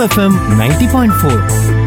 FM ninety point four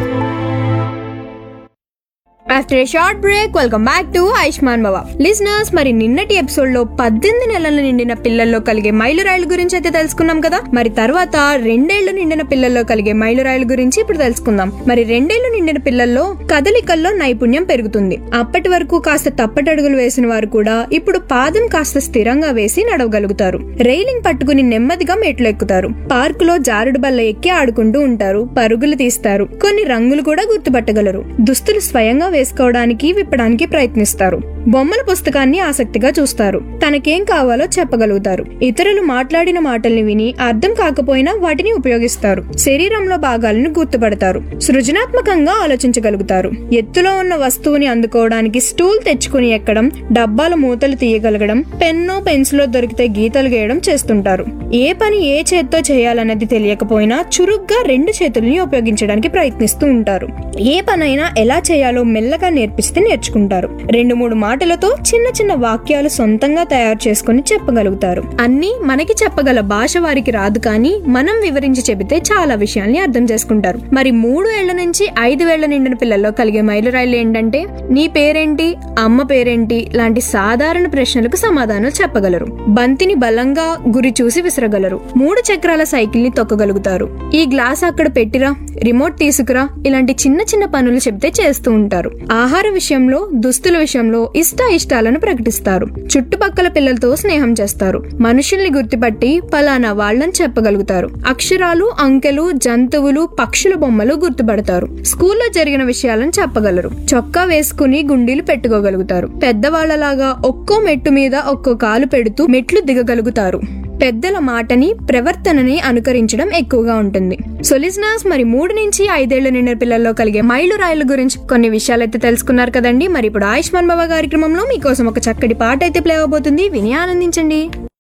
after a short break welcome back to Ayushman Baba listeners మరి నిన్నటి episode లో పద్దెనిమిది నెలలు నిండిన పిల్లల్లో కలిగే మైలురాయిల గురించి అయితే తెలుసుకున్నాం కదా మరి తర్వాత రెండేళ్లు నిండిన పిల్లల్లో కలిగే మైలురాయిల గురించి ఇప్పుడు తెలుసుకుందాం మరి రెండేళ్లు నిండిన పిల్లల్లో కదలికల్లో నైపుణ్యం పెరుగుతుంది అప్పటి వరకు కాస్త తప్పటడుగులు వేసిన వారు కూడా ఇప్పుడు పాదం కాస్త స్థిరంగా వేసి నడవగలుగుతారు రైలింగ్ పట్టుకుని నెమ్మదిగా మెట్లు ఎక్కుతారు పార్కులో జారుడు బల్ల ఎక్కి ఆడుకుంటూ ఉంటారు పరుగులు తీస్తారు కొన్ని రంగులు కూడా గుర్తుపట్టగలరు దుస్తులు స్వయంగా వేసుకోవడానికి విప్పడానికి ప్రయత్నిస్తారు బొమ్మల పుస్తకాన్ని ఆసక్తిగా చూస్తారు తనకేం కావాలో చెప్పగలుగుతారు ఇతరులు మాట్లాడిన మాటల్ని విని అర్థం కాకపోయినా వాటిని ఉపయోగిస్తారు శరీరంలో భాగాలను గుర్తుపడతారు సృజనాత్మకంగా ఆలోచించగలుగుతారు ఎత్తులో ఉన్న వస్తువుని అందుకోవడానికి స్టూల్ తెచ్చుకుని ఎక్కడం డబ్బాల మూతలు తీయగలగడం పెన్నో పెన్సిలో దొరికితే గీతలు గీయడం చేస్తుంటారు ఏ పని ఏ చేత్తో చేయాలన్నది తెలియకపోయినా చురుగ్గా రెండు చేతుల్ని ఉపయోగించడానికి ప్రయత్నిస్తూ ఉంటారు ఏ పనైనా ఎలా చేయాలో మెల్లగా నేర్పిస్తే నేర్చుకుంటారు రెండు మూడు మాటలతో చిన్న చిన్న వాక్యాలు సొంతంగా తయారు చేసుకుని చెప్పగలుగుతారు అన్ని మనకి చెప్పగల భాష వారికి రాదు కానీ మనం వివరించి చెబితే చాలా విషయాల్ని అర్థం చేసుకుంటారు మరి మూడు ఏళ్ల నుంచి ఐదు వేళ్ల నిండిన పిల్లల్లో కలిగే మైలురాయిలు ఏంటంటే నీ పేరేంటి అమ్మ పేరేంటి లాంటి సాధారణ ప్రశ్నలకు సమాధానాలు చెప్పగలరు బంతిని బలంగా గురి చూసి విసరగలరు మూడు చక్రాల సైకిల్ ని తొక్కగలుగుతారు ఈ గ్లాస్ అక్కడ పెట్టిరా రిమోట్ తీసుకురా ఇలాంటి చిన్న చిన్న పనులు చెబితే చేస్తూ ఉంటారు ఆహార విషయంలో దుస్తుల విషయంలో ఇష్ట ఇష్టాలను ప్రకటిస్తారు చుట్టుపక్కల పిల్లలతో స్నేహం చేస్తారు మనుషుల్ని గుర్తుపట్టి పలానా వాళ్ళని చెప్పగలుగుతారు అక్షరాలు అంకెలు జంతువులు పక్షుల బొమ్మలు గుర్తుపడతారు స్కూల్లో జరిగిన విషయాలను చెప్పగలరు చొక్కా వేసుకుని గుండీలు పెట్టుకోగలుగుతారు పెద్దవాళ్లలాగా ఒక్కో మెట్టు మీద ఒక్కో కాలు పెడుతూ మెట్లు దిగగలుగుతారు పెద్దల మాటని ప్రవర్తనని అనుకరించడం ఎక్కువగా ఉంటుంది సొలిసినర్స్ మరి మూడు నుంచి ఐదేళ్ల నిండిన పిల్లల్లో కలిగే మైలు రాయల గురించి కొన్ని విషయాలు అయితే తెలుసుకున్నారు కదండి మరి ఇప్పుడు ఆయుష్మాన్ బాబా కార్యక్రమంలో మీకోసం ఒక చక్కటి పాట అయితే ప్లే అవబోతుంది విని ఆనందించండి